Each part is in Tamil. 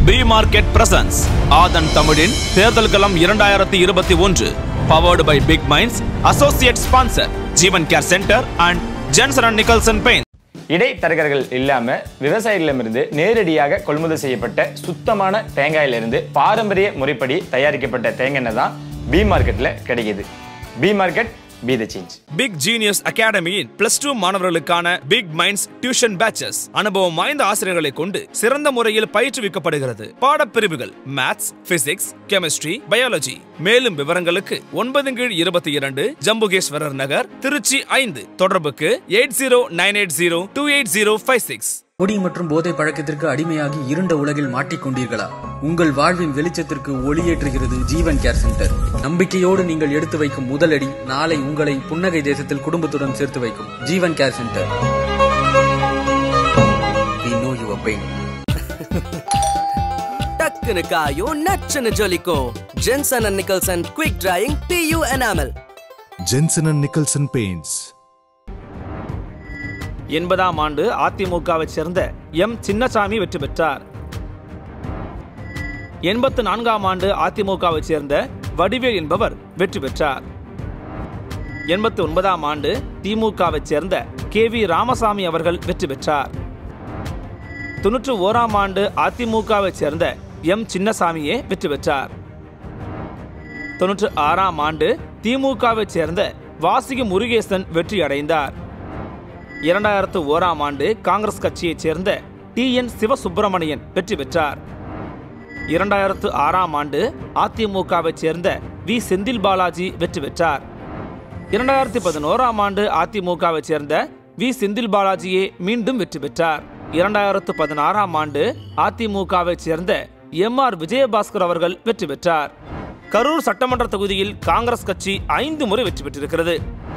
பி மார்க்கெட் பிரசன்ஸ் ஆதன் தமிழின் தேர்தல் களம் இரண்டாயிரத்தி இருபத்தி ஒன்று powered by Big Minds associate sponsor Jeevan care centre and Jenson and Nicholson paint இடைத்தரகர்கள் இல்லாம விவசாயிகளிடமிருந்து நேரடியாக கொள்முதல் செய்யப்பட்ட சுத்தமான தேங்காயிலிருந்து பாரம்பரிய முறைப்படி தயாரிக்கப்பட்ட தேங்காய் எண்ணெய் தான் பி மார்க்கெட்ல கிடைக்குது B market be the change Big Genius அகாடமியின் பிளஸ் டூ மாணவர்களுக்கான பிக் மைண்ட்ஸ் டியூஷன் பேச்சஸ் அனுபவம் வாய்ந்த ஆசிரியர்களை கொண்டு சிறந்த முறையில் பயிற்றுவிக்கப்படுகிறது பாடப்பிரிவுகள் மேத்ஸ் பிசிக்ஸ் கெமிஸ்ட்ரி பயாலஜி மேலும் விவரங்களுக்கு ஒன்பது கீழ் இருபத்தி இரண்டு ஜம்புகேஸ்வரர் நகர் திருச்சி ஐந்து தொடர்புக்கு eight zero nine eight zero two eight zero five six குடி மற்றும் போதை பழக்கத்திற்கு அடிமையாகி இருண்ட உலகில் மாட்டிக்கொண்டீர்களா உங்கள் வாழ்வின் வெளிச்சத்திற்கு ஒளியேற்றுகிறது ஜீவன் கேர் சென்டர் நம்பிக்கையோடு நீங்கள் எடுத்து வைக்கும் முதலடி நாளை உங்களை புன்னகை தேசத்தில் குடும்பத்துடன் சேர்த்து வைக்கும் Jeevan care centre We know your pain. டக்குனு காயும் நச்சுன்னு ஜொலிக்கும் Jenson and Nicholson quick drying PU enamel Jensen and Nicholson Paints. எண்பதாம் ஆண்டு அதிமுகவை சேர்ந்த எம் சின்னசாமி வெற்றி பெற்றார் எண்பத்து நான்காம் ஆண்டு அதிமுகவை சேர்ந்த வடிவேல் என்பவர் வெற்றி பெற்றார் எண்பத்து ஒன்பதாம் ஆண்டு திமுகவை சேர்ந்த கே வி ராமசாமி அவர்கள் வெற்றி பெற்றார் தொன்னூற்று ஓராம் ஆண்டு அதிமுகவை சேர்ந்த எம் சின்னசாமியே வெற்றி பெற்றார் தொன்னூற்று ஆறாம் ஆண்டு திமுகவை சேர்ந்த வாசிகு முருகேசன் வெற்றி அடைந்தார் இரண்டாயிரத்து ஓராம் ஆண்டு காங்கிரஸ் கட்சியைச் சேர்ந்த டி என் சிவசுப்பிரமணியன் வெற்றி பெற்றார் இரண்டாயிரத்து ஆறாம் ஆண்டு அதிமுகவைச் சேர்ந்த வி செந்தில் பாலாஜி வெற்றி பெற்றார் இரண்டாயிரத்தி பதினோராம் ஆண்டு அதிமுகவைச் சேர்ந்த வி செந்தில் பாலாஜியே மீண்டும் வெற்றி பெற்றார் இரண்டாயிரத்து பதினாறாம் ஆண்டு அதிமுகவைச் சேர்ந்த எம் ஆர் விஜயபாஸ்கர் அவர்கள் வெற்றி பெற்றார் கரூர் சட்டமன்ற தொகுதியில் காங்கிரஸ் கட்சி ஐந்து முறை வெற்றி பெற்றிருக்கிறது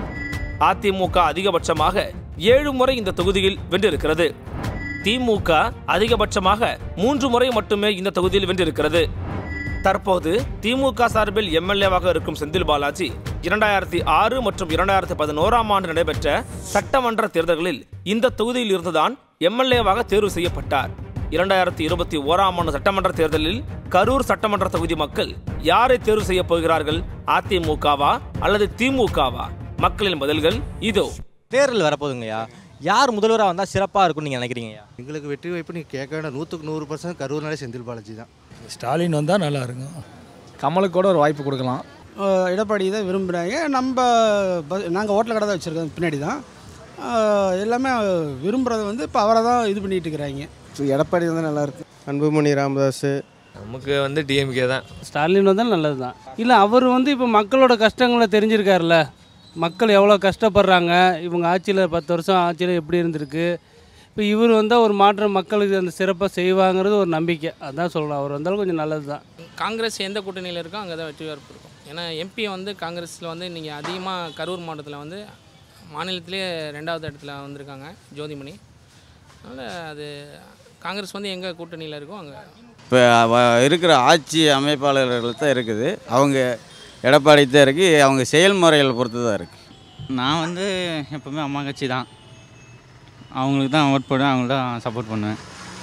அதிமுக அதிகபட்சமாக ஏழு முறை இந்த தொகுதியில் வென்றிருக்கிறது திமுக அதிகபட்சமாக மூன்று முறை மட்டுமே இந்த தொகுதியில் வென்றிருக்கிறது தற்போது திமுக சார்பில் எம்எல்ஏவாக இருக்கும் செந்தில் பாலாஜி இரண்டாயிரத்தி ஆறு மற்றும் இரண்டாயிரத்தி பதினோராம் ஆண்டு நடைபெற்ற சட்டமன்ற தேர்தல்களில் இந்த தொகுதியில் இருந்துதான் எம்எல்ஏவாக தேர்வு செய்யப்பட்டார் இரண்டாயிரத்தி இருபத்தி ஓராம் ஆண்டு சட்டமன்ற தேர்தலில் கரூர் சட்டமன்ற தொகுதி மக்கள் யாரை தேர்வு செய்ய போகிறார்கள் அதிமுகவா அல்லது திமுகவா மக்களின் பதில்கள் இதோ தேர்தல் வரப்போகுதுங்கய்யா யார் முதல்வராக வந்தால் சிறப்பாக இருக்கும்னு நீங்கள் நினைக்கிறீங்கய்யா எங்களுக்கு வெற்றி வாய்ப்பு நீ கேட்க வேண்டாம் நூற்றுக்கு நூறு பர்சன்ட் கரூர்னாலே செந்தில் பாலாஜி தான் ஸ்டாலின் வந்தால் நல்லா இருக்கும் கமலுக்கு கூட ஒரு வாய்ப்பு கொடுக்கலாம் அஹ் எடப்பாடி தான் விரும்புகிறாங்க நம்ம நாங்கள் ஹோட்டல் கடை தான் வச்சுருக்கோம் பின்னாடி தான் அஹ் எல்லாமே விரும்புகிறத வந்து இப்போ அவரை தான் இது பண்ணிட்டு இருக்கிறாங்க எடப்பாடி தான் நல்லா இருக்கு அன்புமணி ராமதாஸ் நமக்கு வந்து டிஎம்கே தான் ஸ்டாலின் வந்தால் நல்லது தான் இல்லை அவர் வந்து இப்போ மக்களோட கஷ்டங்களை தெரிஞ்சிருக்காருல்ல மக்கள் எவ்வளோ கஷ்டப்படுறாங்க இவங்க ஆட்சியில் பத்து வருஷம் ஆட்சியில் எப்படி இருந்திருக்கு இப்போ இவர் வந்தால் ஒரு மாற்றம் மக்களுக்கு அந்த சிறப்பாக செய்வாங்கிறது ஒரு நம்பிக்கை அதான் சொல்லலாம் அவர் வந்தாலும் கொஞ்சம் நல்லது தான் காங்கிரஸ் எந்த கூட்டணியில் இருக்கோ அங்கே தான் வெற்றி வாய்ப்பு இருக்கும் ஏன்னா எம்பி வந்து காங்கிரஸில் வந்து இன்றைக்கி அதிகமாக கரூர் மாவட்டத்தில் வந்து மாநிலத்திலே ரெண்டாவது இடத்துல வந்திருக்காங்க ஜோதிமணி அதனால் அது காங்கிரஸ் வந்து எங்கே கூட்டணியில் இருக்கோ அங்கே இப்போ இருக்கிற ஆட்சி அமைப்பாளர்கள் தான் இருக்குது அவங்க எடப்பாடி தான் இருக்குது அவங்க செயல்முறைகளை பொறுத்து தான் இருக்குது நான் வந்து எப்போவுமே அம்மா கட்சி தான் அவங்களுக்கு தான் ஓட் போடுவேன் அவங்களுக்கு தான் சப்போர்ட் பண்ணுவேன்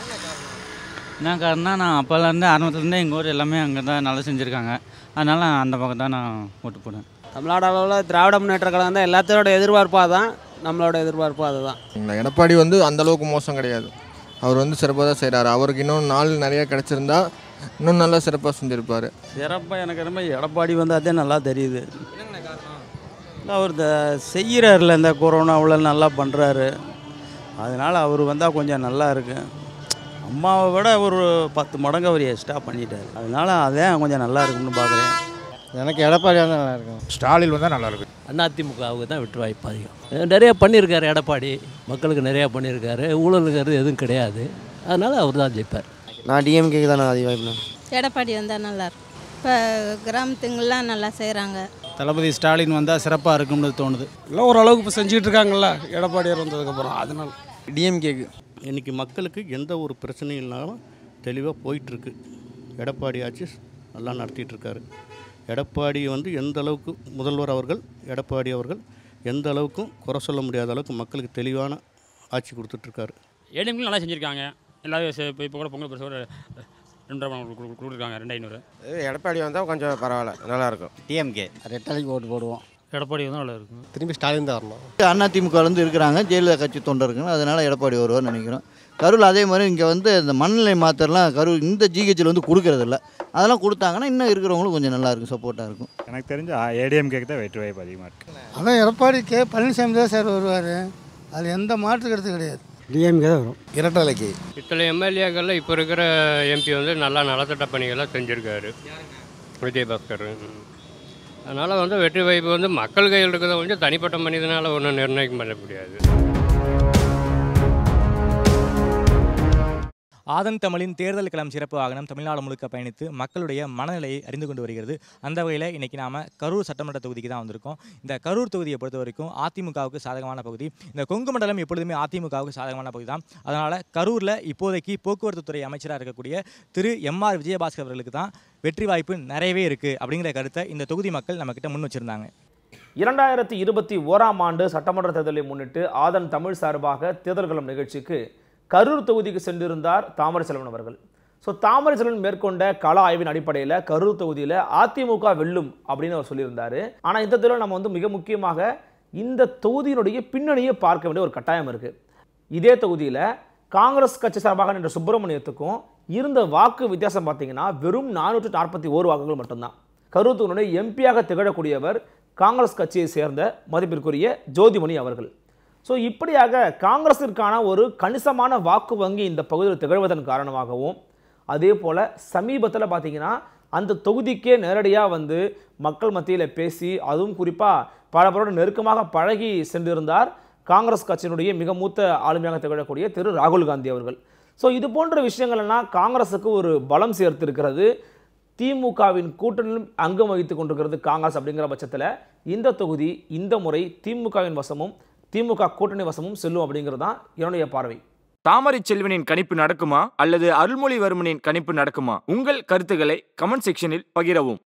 என்ன காரணம்னா நான் அப்போலேருந்து ஆரம்பத்துலேருந்தே எங்கள் ஊர் எல்லாமே அங்கே தான் நல்லா செஞ்சுருக்காங்க அதனால் அந்த பக்கம் தான் நான் ஓட்டு போடுவேன் தமிழ்நாடு அளவில் திராவிட முன்னேற்ற கழகம் தான் எல்லாத்தோட எதிர்பார்ப்பாக தான் நம்மளோட எதிர்பார்ப்பு அதுதான் இந்த எடப்பாடி வந்து அந்த அளவுக்கு மோசம் கிடையாது அவர் வந்து சிறப்பாக தான் செய்கிறாரு அவருக்கு இன்னும் நாள் நிறையா கிடச்சிருந்தா இன்னும் நல்லா சிறப்பாக செஞ்சுருப்பார் சிறப்பாக எனக்கு ரொம்ப எடப்பாடி வந்து அதே நல்லா தெரியுது இல்லை அவர் இந்த செய்கிறாருல இந்த கொரோனாவில் நல்லா பண்ணுறாரு அதனால் அவர் வந்தால் கொஞ்சம் நல்லா இருக்கு அம்மாவை விட ஒரு பத்து மடங்கு அவர் எக்ஸ்ட்ரா பண்ணிட்டார் அதனால அதே கொஞ்சம் நல்லா இருக்குன்னு பார்க்குறேன் எனக்கு எடப்பாடி தான் நல்லா இருக்கும் ஸ்டாலின் வந்தால் நல்லா இருக்கும் அதிமுகவுக்கு தான் வெற்றி வாய்ப்பு அதிகம் நிறைய பண்ணியிருக்காரு எடப்பாடி மக்களுக்கு நிறையா பண்ணியிருக்காரு ஊழலுங்கிறது எதுவும் கிடையாது அதனால் அவர் தான் ஜெயிப்பார் நான் டிஎம்கேக்கு தான் நான் அதிக வாய்ப்பு எடப்பாடி வந்தால் நல்லாயிருக்கும் இப்போ கிராமத்துங்கெல்லாம் நல்லா செய்கிறாங்க தளபதி ஸ்டாலின் வந்தால் சிறப்பாக இருக்கும்னு தோணுது எல்லாம் ஓரளவுக்கு இப்போ செஞ்சுட்டு இருக்காங்கல்ல எடப்பாடியார் வந்ததுக்கப்புறம் அதனால டிஎம்கேக்கு இன்றைக்கி மக்களுக்கு எந்த ஒரு பிரச்சனையும் இல்லாமல் தெளிவாக போயிட்டுருக்கு எடப்பாடி ஆட்சி நல்லா நடத்திட்டு இருக்காரு எடப்பாடி வந்து எந்த அளவுக்கு முதல்வர் அவர்கள் எடப்பாடி அவர்கள் எந்த அளவுக்கும் குறை சொல்ல முடியாத அளவுக்கு மக்களுக்கு தெளிவான ஆட்சி கொடுத்துட்ருக்காரு ஏடிஎம்களும் நல்லா செஞ்சுருக்காங்க எல்லாரும் இப்போ இப்போ கூட பொங்கல் பரிசு ரெண்டு ரூபா கொடுத்துருக்காங்க ரெண்டு ஐநூறு எடப்பாடி வந்தால் கொஞ்சம் பரவாயில்ல நல்லாயிருக்கும் டிஎம்கே ரெட்டலைக்கு ஓட்டு போடுவோம் எடப்பாடி தான் நல்லா இருக்கும் திரும்பி ஸ்டாலின் தான் வரணும் அதிமுகலேருந்து இருக்கிறாங்க ஜெயலலிதா கட்சி தொண்டர் இருக்குன்னு அதனால் எடப்பாடி வருவார்னு நினைக்கிறோம் கரூர் அதே மாதிரி இங்கே வந்து இந்த மண்ணிலை மாத்திரலாம் கரூர் இந்த ஜிஹெச்சில் வந்து கொடுக்கறதில்ல அதெல்லாம் கொடுத்தாங்கன்னா இன்னும் இருக்கிறவங்களும் கொஞ்சம் நல்லா இருக்கும் சப்போர்ட்டாக இருக்கும் எனக்கு தெரிஞ்ச ஏடிஎம்கேக்கு தான் வெற்றி வாய்ப்பு அதிகமாக இருக்குது அதான் எடப்பாடி கே பழனிசாமி தான் சார் வருவார் அதில் எந்த மாற்று கருத்து கிடையாது டிஎம்கே தான் வரும் இரட்டலைக்கு இத்தனை எம்எல்ஏக்களில் இப்போ இருக்கிற எம்பி வந்து நல்லா நலத்திட்ட பணிகள்லாம் செஞ்சுருக்காரு விஜயபாஸ்கர் அதனால் வந்து வெற்றி வாய்ப்பு வந்து மக்கள் கையில் இருக்கிறத கொஞ்சம் தனிப்பட்ட மனிதனால் ஒன்றும் நிர்ணயம் பண்ண முடியாது ஆதன் தமிழின் தேர்தல் களம் சிறப்பு வாகனம் தமிழ்நாடு முழுக்க பயணித்து மக்களுடைய மனநிலையை அறிந்து கொண்டு வருகிறது அந்த வகையில் இன்றைக்கி நாம் கரூர் சட்டமன்ற தொகுதிக்கு தான் வந்திருக்கோம் இந்த கரூர் தொகுதியை பொறுத்த வரைக்கும் அதிமுகவுக்கு சாதகமான பகுதி இந்த கொங்கு மண்டலம் எப்பொழுதுமே அதிமுகவுக்கு சாதகமான பகுதி தான் அதனால் கரூரில் இப்போதைக்கு போக்குவரத்து துறை அமைச்சராக இருக்கக்கூடிய திரு எம்ஆர் விஜயபாஸ்கர் அவர்களுக்கு தான் வெற்றி வாய்ப்பு நிறையவே இருக்குது அப்படிங்கிற கருத்தை இந்த தொகுதி மக்கள் நம்மக்கிட்ட முன் வச்சுருந்தாங்க இரண்டாயிரத்தி இருபத்தி ஓராம் ஆண்டு சட்டமன்ற தேர்தலை முன்னிட்டு ஆதன் தமிழ் சார்பாக தேர்தல் களம் நிகழ்ச்சிக்கு கரூர் தொகுதிக்கு சென்றிருந்தார் தாமரை செல்வன் அவர்கள் ஸோ தாமரை செல்வன் மேற்கொண்ட கள ஆய்வின் அடிப்படையில் கரூர் தொகுதியில் அதிமுக வெல்லும் அப்படின்னு அவர் சொல்லியிருந்தார் ஆனால் இந்த தடவை நம்ம வந்து மிக முக்கியமாக இந்த தொகுதியினுடைய பின்னணியை பார்க்க வேண்டிய ஒரு கட்டாயம் இருக்குது இதே தொகுதியில் காங்கிரஸ் கட்சி சார்பாக நின்ற சுப்பிரமணியத்துக்கும் இருந்த வாக்கு வித்தியாசம் பார்த்தீங்கன்னா வெறும் நானூற்று நாற்பத்தி ஓரு வாக்குகள் மட்டும்தான் கரூர் தொகுதியுடைய எம்பியாக திகழக்கூடியவர் காங்கிரஸ் கட்சியை சேர்ந்த மதிப்பிற்குரிய ஜோதிமணி அவர்கள் ஸோ இப்படியாக காங்கிரஸிற்கான ஒரு கணிசமான வாக்கு வங்கி இந்த பகுதியில் திகழ்வதன் காரணமாகவும் அதே போல் சமீபத்தில் பார்த்தீங்கன்னா அந்த தொகுதிக்கே நேரடியாக வந்து மக்கள் மத்தியில் பேசி அதுவும் குறிப்பாக பல பேரோடு நெருக்கமாக பழகி சென்றிருந்தார் காங்கிரஸ் கட்சியினுடைய மிக மூத்த ஆளுமையாக திகழக்கூடிய திரு ராகுல் காந்தி அவர்கள் ஸோ இது போன்ற விஷயங்கள்லாம் காங்கிரஸுக்கு ஒரு பலம் சேர்த்திருக்கிறது திமுகவின் கூட்டணியிலும் அங்கம் வகித்துக் கொண்டிருக்கிறது காங்கிரஸ் அப்படிங்கிற பட்சத்தில் இந்த தொகுதி இந்த முறை திமுகவின் வசமும் திமுக கூட்டணி வசமும் செல்லும் அப்படிங்கிறது தான் என்னுடைய பார்வை தாமரை செல்வனின் கணிப்பு நடக்குமா அல்லது அருள்மொழிவர்மனின் கணிப்பு நடக்குமா உங்கள் கருத்துக்களை கமெண்ட் செக்ஷனில் பகிரவும்